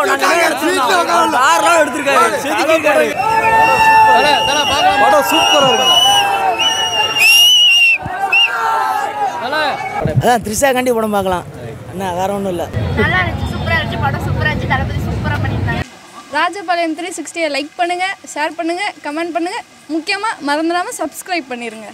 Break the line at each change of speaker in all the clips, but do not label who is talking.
கார்லாம் எடுத்திருக்காரு செதுக்கிருக்காரு படம் சூப்பரா இருக்கு
அதான் த்ரிஷா கண்டி படம் பார்க்கலாம் என்ன வேற ஒன்றும் இல்லை
நல்லா இருந்துச்சு சூப்பராக இருந்துச்சு படம் சூப்பராக இருந்துச்சு தளபதி சூப்பராக பண்ணியிருந்தாங்க
ராஜபாளையம் த்ரீ சிக்ஸ்டியை லைக் பண்ணுங்கள் ஷேர் பண்ணுங்கள் கமெண்ட் பண்ணுங்கள் முக்கியமாக மறந்துடாமல் சப்ஸ்கிரைப் பண்ணிடுங்க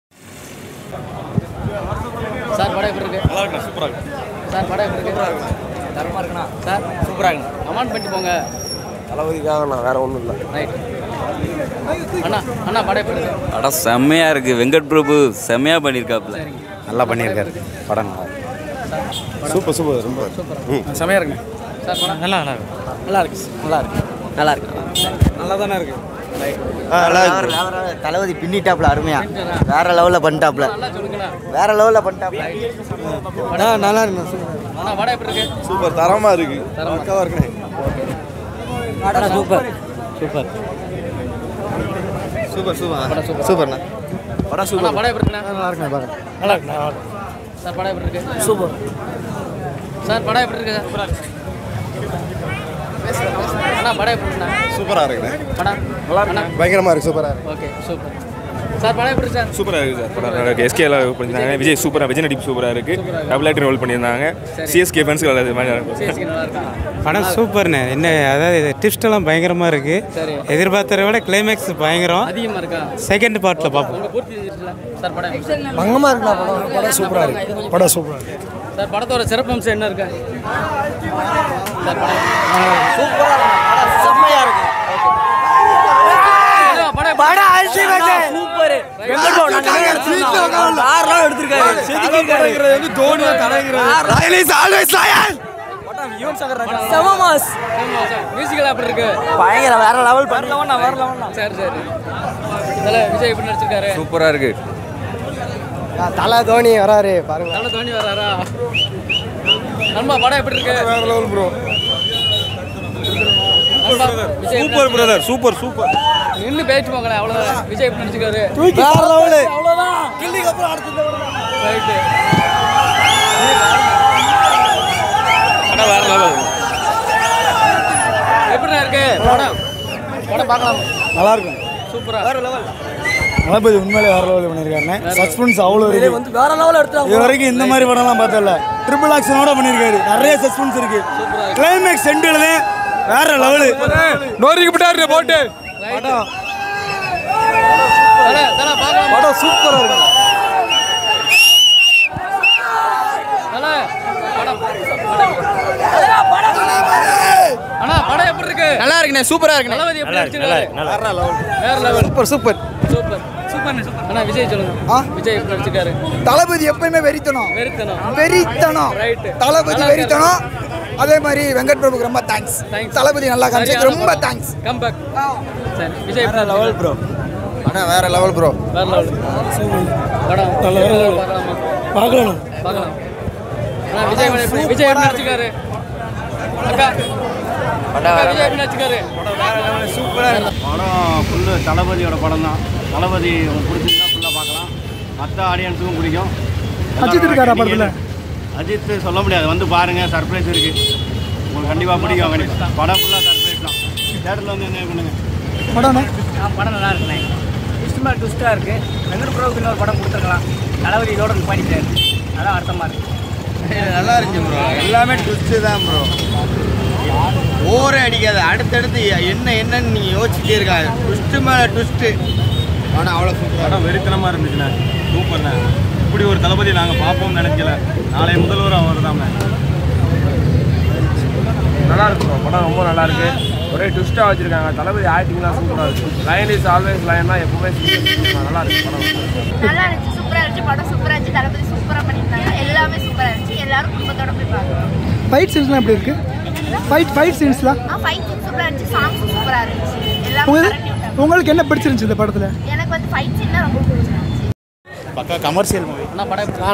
சார் படம் எப்படி இருக்கு நல்லா இருக்கு சூப்பரா இருக்கு சார் படம் எப்படி இருக்கு தரமா இருக்குண்ணா சார் சூப்பரா இருக்கு கமெண்ட் பண்ணிட்டு போங்க
தளபதிக்காக நான் வேற ஒன்றும் இல்லை
ரைட் அண்ணா அண்ணா படம் எப்படி இருக்கு
படம் செம்மையா இருக்கு வெங்கட் பிரபு செம்மையா பண்ணியிருக்காப்புல
நல்லா பண்ணியிருக்காரு படம் சூப்பர் சூப்பர் ரொம்ப
செமையா இருக்கு சார் படம் நல்லா நல்லா இருக்கு நல்லா இருக்கு நல்லா இருக்கு நல்லா இருக்கு நல்லா தானே இருக்கு
தளபதி பின்னிட்டாப்ல அருமையா வேற லெவலில் பண்ணிட்டாப்ல
நல்லா சொல்லுங்கண்ணா
வேற லெவலில் பண்ணிட்டாப்ல
நல்லா இருக்கு
அண்ணா படம் எப்படி இருக்கு
சூப்பர் தரமா இருக்கு பக்காவா இருக்குண்ணே
சூப்பர் சூப்பர்
சூப்பர் சூப்பர் சூப்பர்ண்ணா படம்
அண்ணா படம் எப்படி இருக்குண்ணா
நல்லா இருக்குண்ணே பாருங்க
நல்லா இருக்கு சார் படம் எப்படி இருக்கு சூப்பர் சார் படம் எப்படி இருக்கு அண்ணா படம் எப்படி இருக்குண்ணா
சூப்பரா இருக்குண்ணே
படம் நல்லா அண்ணா
பயங்கரமா இருக்கு சூப்பரா இருக்கு
ஓகே சூப்பர் சார் படம் எப்படி இருக்கு சார்
சூப்பராக இருக்குது சார் படம் நல்லா இருக்கு எஸ்கே எல்லாம் பண்ணியிருந்தாங்க விஜய் சூப்பராக விஜய் நடிப்பு சூப்பராக இருக்குது டபுள் ஆக்டர் ரோல் பண்ணியிருந்தாங்க சிஎஸ்கே ஃபேன்ஸ்க்கு நல்லா மாதிரி இருக்கும்
சிஎஸ்கே நல்லா இருக்கா
படம் சூப்பர்ண்ணே என்ன அதாவது ட்விஸ்ட் எல்லாம் பயங்கரமாக இருக்கு
சரி
எதிர்பார்த்ததை விட கிளைமேக்ஸ் பயங்கரம்
அதிகமாக இருக்கா
செகண்ட் பார்ட்டில் பார்ப்போம்
உங்க பூர்த்தி செஞ்சிருச்சுல? சார் படம் எப்படி இருக்கு?
பங்கமா இருக்குண்ணா படம் படம் சூப்பரா இருக்கு படம் சூப்பரா இருக்கு
சார் படத்தோட சிறப்பம்சம் என்ன இருக்கு சார் படம்
செம்மையா இருக்கு
இல்ல, படம்
படம் அல்டிமேட் சூப்பர் வெங்கட் பாபு கார்லாம் எடுத்திருக்காரு செதுக்கிருக்காரு
தோனி தலைங்கிறது
செம மாஸ்
மியூசிக்கல் எப்படி இருக்கு
பயங்கர வேற லெவல் பண்ணலாம் வேற லெவல்
சரி சரி இதில் விஜய் எப்படி நடிச்சிருக்காரு
சூப்பரா இருக்கு
தலை தோனி வராரு பாருங்க
நல்ல தோனி வராரா நண்பா படம் எப்படி இருக்கு
வேற லெவல் ப்ரோ
நண்பா, விஜய் எப்படி
சூப்பர் பிரதர் சூப்பர் சூப்பர்
நடிச்சிருக்காரு? நின்னு பேச்சு போங்களேன் அவ்வளவுதான் விஜய் எப்படி நடிச்சிருக்காரு
வேற லெவல்
அவ்வளவுதான் கில்லிக்கு அப்புறம் அடுத்து
ரைட்டு
படம் வேற லெவல்
எப்படிண்ணா இருக்கு படம் படம் பார்க்கலாம்
நல்லா இருக்கும்
சூப்பரா
தளபதி உண்மையிலே வேற லெவல் பண்ணியிருக்காருண்ணே சஸ்பென்ஸ் அவ்வளோ இருக்கு
வந்து வேற லெவல் எடுத்துறாங்க
இது வரைக்கும் இந்த மாதிரி படம்லாம் பார்த்தல ட்ரிபிள் ஆக்ஷனோட பண்ணியிருக்காரு நிறைய சஸ்பென்ஸ் இருக்கு கிளைமேக்ஸ் சென்டில் வேற லெவலு நோரிக்கப்பட்டாரு போட்டு
படம் தல தல பார்க்கலாம்
படம் சூப்பரா இருக்கு
தல படம் அண்ணா படம் எப்படி இருக்கு
நல்லா இருக்குண்ணே சூப்பரா இருக்குண்ணே
தளபதி எப்படி நடிச்சிருக்காரு வேற level
super super
super super super அண்ணா விஜய் சொல்லுங்க விஜய் எப்படி நடிச்சிருக்காரு
தளபதி எப்பயுமே வெறித்தனம்
வெறுத்தனம்
வெறித்தனம்
Right.
தளபதி வெறித்தனம் அதே மாதிரி வெங்கட் பிரபுக்கு ரொம்ப தேங்க்ஸ்
Thanks.
தளபதி நல்லா காமிச்சு ரொம்ப தேங்க்ஸ்
கம் பேக் சரி விஜய் எப்படி லெவல் ப்ரோ
ஆனால் வேற லெவல் ப்ரோ
வேற லெவல் படம் பார்க்கலாமா
பார்க்கலாம்
பார்க்கலாம் அண்ணா விஜய் எப்படி- விஜய் எப்படி நடிச்சிருக்காரு அக்கா அக்கா, விஜய் எப்படி நடிச்சிருக்காரு
படம் ஃபுல்லு தளபதியோட படம் தான் தளபதி உங்களுக்கு பிடிச்சிருந்தா ஃபுல்லாக பார்க்கலாம் மற்ற ஆடியன்ஸுக்கும் பிடிக்கும்
அஜித் இருக்காரா படத்துல?
அஜித் சொல்ல முடியாது வந்து பாருங்கள் சர்ப்ரைஸ் இருக்குது உங்களுக்கு கண்டிப்பாக பிடிக்கும் கண்டிப்பாக படம் ஃபுல்லாக சர்ப்ரைஸ் தான் தேட்டரில் வந்து என்ன பண்ணுங்கள்
படம்
படம் நல்லா இருக்குண்ணே ட்விஸ்ட் மேலே ட்விஸ்ட்டாக இருக்குது வெங்கட் பிரபுக்கு இன்னொரு படம் கொடுத்துருக்கலாம் தளபதி இதோட பண்ணிட்டாரு அதான் அர்த்தமாக இருக்குது
நல்லா இருக்கு ப்ரோ எல்லாமே ட்விஸ்ட்டு தான் ப்ரோ ஓரே அடிக்காது அடுத்தடுத்து என்ன என்னன்னு நீங்கள் யோசிச்சுட்டே இருக்காங்க ட்விஸ்ட்டு மேலே ட்விஸ்ட்டு ஆனால் அவ்வளோ சூப்பராக
படம் வெறித்தனமாக இருந்துச்சுண்ணே சூப்பர்ண்ணே இப்படி ஒரு தளபதி நாங்கள் பார்ப்போம்னு நினைக்கல நாளை முதல்வர் அவர் தான்
நல்லா இருக்கு bro. படம் ரொம்ப நல்லா இருக்கு ஒரே ட்விஸ்ட்டாக வச்சிருக்காங்க தளபதி ஆக்டிங்லாம் சூப்பராக இருக்கு லைன் இஸ் ஆல்வேஸ் லைன்னா எப்பவுமே சூப்பர் நல்லா இருக்கு படம்
நல்லா இருந்துச்சு சூப்பராக இருந்துச்சு படம் சூப்பராக இருந்துச்சு தளபதி சூப்பராக பண்ணியிருந்தாங்க எல்லாமே சூப்பராக இருந்துச்சு எல்லாரும் குடும்பத்தோட போய் பார்க்கலாம்
ஃபைட் சீன்ஸ்லாம் எப்படி இருக்கு ஃபைட் ஃபைட் சீன்ஸ்லாம்
ஆ ஃபைட் சூப்பராக இருந்துச்சு சாங்ஸும் சூப்பராக இருந்துச்சு எல்லாமே
உங்களுக்கு
கரெக்ட் விட்டாங்க
உங்களுக்கு என்ன பிடிச்சிருந்துச்சு இந்த படத்துல
எனக்கு வந்து ஃபைட் சீன் தான் ரொம்ப பிடிச்சிருந்துச்சு
பக்கா கமர்ஷியல் மூவி
அண்ணா படம் எப்படி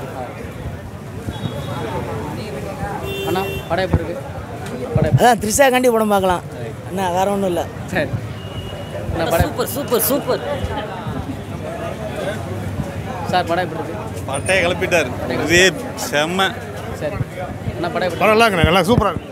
அண்ணா படம் எப்படி இருக்கு படம் எப்படி-
அதான் த்ரிஷா கண்டி படம் பார்க்கலாம் என்ன வேற ஒன்றும் இல்லை
சரி அண்ணா படம்
சூப்பர் சூப்பர் சூப்பர்
சார் படம் எப்படி இருக்கு
பட்டையை கிளப்பிட்டார் இதே செம்ம
சரி அண்ணா படம் எப்படி
படம் நல்லா இருக்குண்ணே நல்லா சூப்பராக இருக்கு